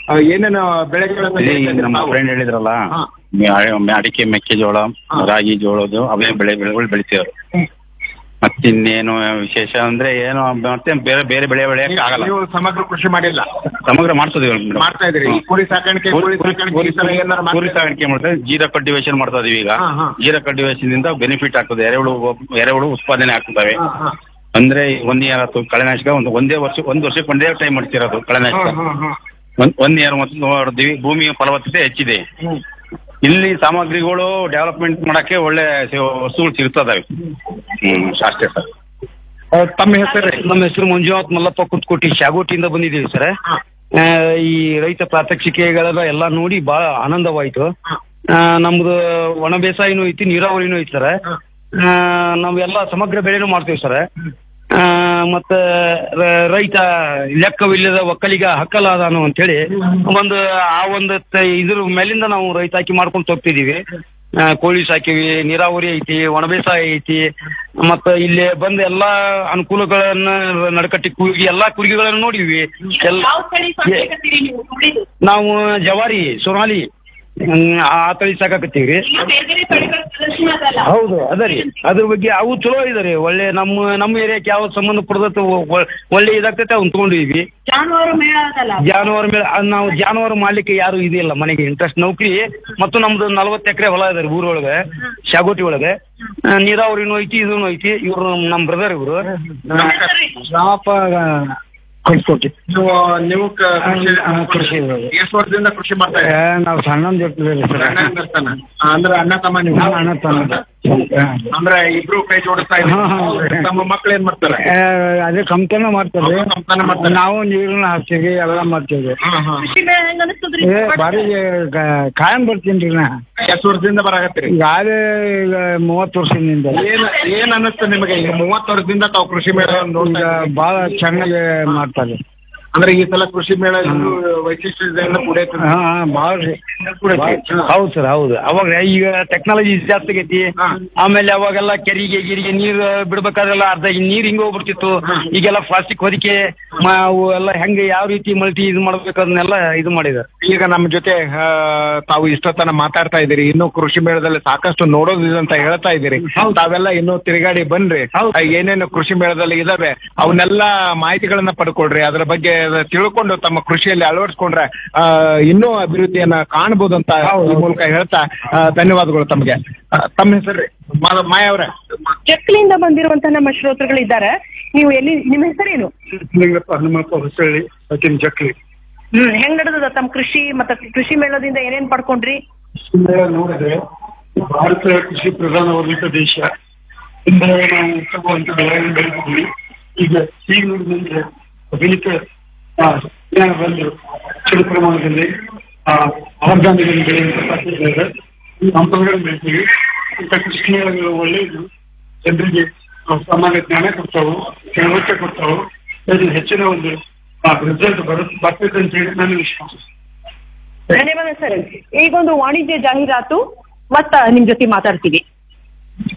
ಆ, ಏನೇನು ಬೆಳೆಗಳನ್ನ ಇಲ್ಲಿ ಬೆಳೀತಾ ಇದ್ದೀರಿ ನಮ್ಮ ತಾವು? ಫ್ರೆಂಡ್ ಹೇಳಿದ್ರಲ್ಲ ಹಾ. ಮೆ- ಅಡಿಕೆ ಮೆಕ್ಕೆಜೋಳ ಹಾ. ರಾಗಿ ಜೋಳದು ಅವೇ ಬೆಳೆ ಬೆಳೆಗಳು ಬೆಳಿತೀವ್ರು ಹ್ಮ್. ಮತ್ತಿನ್ನೇನು ವಿಶೇಷ ಅಂದ್ರೆ ಏನು ಮತ್ತೆ ಬೇರೆ ಬೇರೆ ಬೆಳೆ ಬೆಳೆಯಕ್ಕೆ ಆಗಲ್ಲ ನೀವು ಸಮಗ್ರ ಕೃಷಿ ಮಾಡಿಲ್ಲ ಸಮಗ್ರ ಮಾಡ್ತದೀವಿ ಮೇಡಮ್ ಮಾಡ್ತಾ ಇದ್ರಿ ಈ ಕುರಿ ಸಾಕಾಣಿಕೆ ಕುರಿ ಸಾಕಾಣಿಕೆ ಈ ತರ ಏನಾರ ಮಾಡ್ತಾ ಕುರಿ ಸಾಗಾಣಿಕೆ ಮಾಡ್ತಾರೆ ಜೀರಾ ಕಲ್ಟಿವೇಶನ್ ಮಾಡ್ತಾ ಇದೀವಿ ಈಗ ಹಾ, ಹಾ. ಜೀರಾ ಕಲ್ಟಿವೇಶನ್ ಇಂದ ಬೆನಿಫಿಟ್ ಆಗ್ತದೆ ಎರೆಹುಳು ಎರೆಹುಳು ಉತ್ಪಾದನೆ ಆಗ್ತವೆ ಹಾ, ಹಾ. ಅಂದ್ರೆ ಒನ್ ಇಯರ್ ಆಯ್ತು ಕಳೆನಾಶಕ ಒಂದು ಒಂದೇ ವರ್ಷ ಒಂದು ವರ್ಷಕ್ಕೆ ಒಂದೇ ಟೈಮ್ ಮಾಡ್ತಿರೋದು ಕಳೆನಾಶಕ ಹಾ, ಹಾ, ಹಾ. ಒಂದ್ ಒನ್ ಇಯರ್ ಮತ್ತು ನೋಡಿದ್ವಿ ಭೂಮಿಯ ಫಲವತ್ತತೆ ಹೆಚ್ಚಿದೆ ಹ್ಮ್. ಇಲ್ಲಿ ಸಾಮಗ್ರಿಗಳು ಡೆವಲಪ್ಮೆಂಟ್ ಮಾಡಕ್ಕೆ ಒಳ್ಳೆ ಸ- ವಸ್ತುಗಳು ಸಿಗ್ತದವೆ ಹ್ಮ್ ಅಷ್ಟೇ ಸರ್ ಆ, ತಮ್ಮ ಹೆಸರು ನಮ್ಮ ಹೆಸರು ಮಂಜುನಾಥ್ ಮಲ್ಲಪ್ಪ ಕುತ್ಕೋಟಿ ಶಾಗೋಟಿಯಿಂದ ಬಂದಿದ್ದೀವಿ ಸರ್ ಹಾ. ಆ, ಈ ರೈತ ಪ್ರಾತ್ಯಕ್ಷಿಕೆಗಳೆಲ್ಲ ಎಲ್ಲ ನೋಡಿ ಬಹಳ ಆನಂದವಾಯ್ತು ಹಾ. ಆ, ನಮ್ದು ಒಣ ಬೇಸಾಯನೂ ಐತಿ ನೀರಾವರಿನೂ ಐತಿ ಸರ್ ಹಾ. ಆ, ನಾವೆಲ್ಲ ಸಮಗ್ರ ಬೆಳೆನೂ ಮಾಡ್ತೀವಿ ಸರ್ ಆ, ಮತ್ತೆ ರ- ರೈತ ಲೆಕ್ಕವಿಲ್ಲದ ಒಕ್ಕಲಿಗ ಹಕ್ಕಲಾದಾನು ಅಂತೇಳಿ ಒಂದು ಆ ಒಂದು ತ- ಇದ್ರ ಮೇಲಿಂದ ನಾವು ರೈತ ಹಾಕಿ ಮಾಡ್ಕೊಂಡು ಹೋಗ್ತಿದೀವಿ ಆ, ಕೋಳಿ ಸಾಕಿವಿ ನೀರಾವರಿ ಐತಿ ಒಣ ಬೇಸಾಯ ಐತಿ ಮತ್ತ ಇಲ್ಲಿ ಬಂದ ಎಲ್ಲಾ ಅನುಕೂಲಗಳನ್ನ ನಡಕಟ್ಟಿ ಕುರ್ಗಿ ಎಲ್ಲಾ ಕುರ್ಗಿಗಳನ್ನ ನೋಡಿವಿ ಎಲ್ಲ ಯಾವ ತಳಿ ಸಾಕಾಕತ್ತೀರಿ ನೀವು ಕುರಿದು? ನಾವು ಜವಾರಿ ಸೊನಾಲಿ ಹ್ಮ್, ಆ ತಳಿ ಸಾಕಾಕತ್ತೀವಿ ಈಗ ಬೇರೆ ಬೇರೆ ತಳಿಗಳ ಪ್ರದರ್ಶನ ಅದಲ್ಲ ಹೌದು ಅದ ರೀ ಅದ್ರ ಬಗ್ಗೆ ಅವು ಚಲೋ ಇದಾರೆ ಒಳ್ಳೆ ನಮ್ಮ ನಮ್ಮ ಏರಿಯಾಕ್ಕೆ ಯಾವ ಸಂಬಂಧ ಪಡೆದತ್ತ ಒಳ್ಳೆ ಇದಾಗ್ತೈತೆ ಅವ್ನ ತಗೊಂಡಿವಿ ಜಾನುವಾರು ಮೇಳ ಅದಲ್ಲ ಜಾನುವಾರು ಮೇಲೆ ಅದ್ ನಾವು ಜಾನುವಾರು ಮಾಡ್ಲಿಕ್ಕೆ ಯಾರು ಇದಿಲ್ಲ ಮನೆಗೆ ಇಂಟ್ರೆಸ್ಟ್ ನೌಕರಿ ಮತ್ತು ನಮ್ದು ನಲವತ್ತು ಎಕರೆ ಹೊಲ ಇದಾರೆ ಊರೊಳಗೆ ಶಾಗೋಟಿ ಒಳಗೆ ಆ, ನೀರಾವರಿನೂ ಐತಿ ಇದೂ ಐತಿ ಇವ್ರು ನಮ್ಮ ಬ್ರದರ್ ಇವರು ರಾಮಪ್ಪ ಕಳ್ಸ್ಕೊಟ್ಟಿ ನೀವು ನೀವು ಕ- ಕೃಷಿ- ಆ, ಕೃಷಿ ಇರೋದು. ಎಷ್ಟು ವರ್ಷದಿಂದ ಕೃಷಿ ಮಾಡ್ತಾ ಇದ್ದೀರಿ ನಾವು ಸಣ್ಣ ಇರ್ತೀವಿ ಸರ್ ಅಣ್ಣ ಅಂದಿರ್ತಾನ. ಆ, ಅಂದ್ರೆ ಅಣ್ಣ ತಮ್ಮ ನೀವು ನಾವು ಅಣ್ಣ ತಮ್ಮ. ಅಂದ್ರೆ ಇಬ್ರು ಕೈ ಜೋಡಿಸ್ತಾ ಹಾ, ಹಾ. ಇದ್ದೀರಿ ತಮ್ಮ ಮಕ್ಳು ಏನ್ ಮಾಡ್ತಾರೆ ಆ, ಅದೇ ಕಂತನ ಮಾಡ್ತಾರೆ ಅವ್ರು ಕಂತನ ಮಾಡ್ತಾರೆ. ನಾವು ನೀರನ್ನ ಹಾಕ್ತೀವಿ ಎಲ್ಲ ಮಾಡ್ತೀವಿ ಹಾ, ಹಾ. ಕೃಷಿ ಮೇಳ ಹೆಂಗ್ ಅನಿಸ್ತದ್ರಿ ಏ ಬಾರಿ ಕ- ಕಾಯಂ ಬರ್ತೀನಿ ನಾ ಎಷ್ಟು ವರ್ಷದಿಂದ ಬರಾಕತ್ತೀರಿ ಈಗ ಆದ್ರೆ ಈಗ ಮೂವತ್ತು ವರ್ಷದಿಂದ ಏನ್ ಏನ್ ಅನ್ನಿಸ್ತು ನಿಮಗೆ ಈಗ ಮೂವತ್ತು ವರ್ಷದಿಂದ ತಾವು ಕೃಷಿ ಮೇಳ ನೋಡ್ತಾ ಈಗ ಇದ್ದೀರಿ. ಬಹಳ ಚೆನ್ನಾಗಿ ಮಾಡ್ತಾರೆ ಅಂದ್ರೆ ಈ ಸಲ ಕೃಷಿ ಮೇಳ ಇನ್ನೂ ವೈಶಿಷ್ಟ್ಯದಿಂದ ಕೂಡೈತೆ ಹಾ ಹಾ, ಭಾಳ ರೀ. ಹೌದು ಸರ್ ಹೌದು ಅವಾಗ ಈಗ ಟೆಕ್ನಾಲಜಿ ಜಾಸ್ತಿ ಆಗೈತಿ ಹಾ. ಆಮೇಲೆ ಅವಾಗೆಲ್ಲ ಕೆರಿಗೆ ಗಿರಿಗೆ ನೀರು ಬಿಡ್ಬೇಕಾದ್ರೆಲ್ಲ ಅರ್ಧ ಈ ನೀರ್ ಹಿಂಗ ಹೋಗ್ಬಿಡ್ತಿತ್ತು ಈಗೆಲ್ಲ ಪ್ಲಾಸ್ಟಿಕ್ ಹೊದಿಕೆ ಮ- ಅವು ಎಲ್ಲ ಹೆಂಗೆ ಯಾವ ರೀತಿ ಮಲ್ಟಿ ಇದು ಮಾಡ್ಬೇಕು ಅದನ್ನೆಲ್ಲ ಇದು ಮಾಡಿದ್ದಾರೆ ಈಗ ನಮ್ಮ ಜೊತೆ ಆ, ತಾವು ಇಷ್ಟೊತ್ತನ ಮಾತಾಡ್ತಾ ಇದ್ದೀರಿ ಇನ್ನು ಕೃಷಿ ಮೇಳದಲ್ಲಿ ಸಾಕಷ್ಟು ನೋಡೋದಿದೆ ಅಂತ ಹೇಳ್ತಾ ಇದ್ದೀರಿ ತಾವೆಲ್ಲ ಇನ್ನು ತಿರುಗಾಡಿ ಬನ್ರಿ ಹೌದು. ಆ, ಏನೇನು ಕೃಷಿ ಮೇಳದಲ್ಲಿ ಇದಾವೆ ಅವನ್ನೆಲ್ಲ ಮಾಹಿತಿಗಳನ್ನ ಪಡ್ಕೊಳ್ರಿ ಅದರ ಬಗ್ಗೆ ತಿಳ್ಕೊಂಡು ತಮ್ಮ ಕೃಷಿಯಲ್ಲಿ ಅಳವಡಿಸ್ಕೊಂಡ್ರೆ ಆ, ಇನ್ನೂ ಅಭಿವೃದ್ಧಿಯನ್ನ ಕಾಣಬಹುದು ಅಂತ ಈ ಮೂಲಕ ಹೇಳ್ತಾ ಆ, ಧನ್ಯವಾದಗಳು ತಮಗೆ ಆ, ತಮ್ಮ ಹೆಸರು ಮಾಯ ಅವರೇ ಚಕ್ಲಿಯಿಂದ ಬಂದಿರುವಂತಹ ನಮ್ಮ ಶ್ರೋತೃಗಳಿದ್ದಾರೆ ನೀವು ಎಲ್ಲಿ ನಿಮ್ಮ ಹೆಸರೇನು ನಿಂಗಪ್ಪ ಹನುಮಪ್ಪ ಹೊಸಳ್ಳಿ ಸಚಿನ್ ಚಕ್ರಿ ಹ್ಮ್ ಹೆಂಗ್ ನಡೆದದ ತಮ್ಮ ಕೃಷಿ ಮತ್ತೆ ಕೃಷಿ ಮೇಳದಿಂದ ಏನೇನ್ ಪಡ್ಕೊಂಡ್ರಿ ನೋಡಿದ್ರೆ ಭಾರತ ಕೃಷಿ ಪ್ರಧಾನವಾದಂತ ದೇಶ ಇಂದ ನಾವು ತಗುವಂತ ಬೆಳೆಗಳನ್ನು ಬೆಳೆದಿದ್ವಿ ಈಗ ಈಗ ನೋಡಿದ್ರೆ ಆಧುನಿಕ ಆ, ವಿಜ್ಞಾನ ಬಂದು ಹೆಚ್ಚಿನ ಪ್ರಮಾಣದಲ್ಲಿ ಆ, ಆರ್ಗಾನಿಕ್ ಬೆಳೆಯುವಂತ ಸಾಧ್ಯತೆ ಇದೆ ಈ ಹಂಪಲುಗಳನ್ನು ಬೆಳಿತೀವಿ ಇಂಥ ಕೃಷಿ ಮೇಳಗಳು ಒಳ್ಳೆಯದು ಜನರಿಗೆ ಆ, ಸಾಮಾನ್ಯ ಜ್ಞಾನ ಕೊಡ್ತಾವು ತಿಳುವಳಿಕೆ ಕೊಡ್ತಾವು ಇದು ಹೆಚ್ಚಿನ ಒಂದು ರಿಸಲ್ಟ್ ಬರುತ್ತೆ ಬರ್ತೈತೆ ಅಂತ ಹೇಳಿ ನನ್ನ ವಿಶ್ವಾಸ ಧನ್ಯವಾದ ಸರ್ ಈಗೊಂದು ವಾಣಿಜ್ಯ ಜಾಹೀರಾತು ಮತ್ತ ನಿಮ್ ಜೊತೆ ಮಾತಾಡ್ತೀವಿ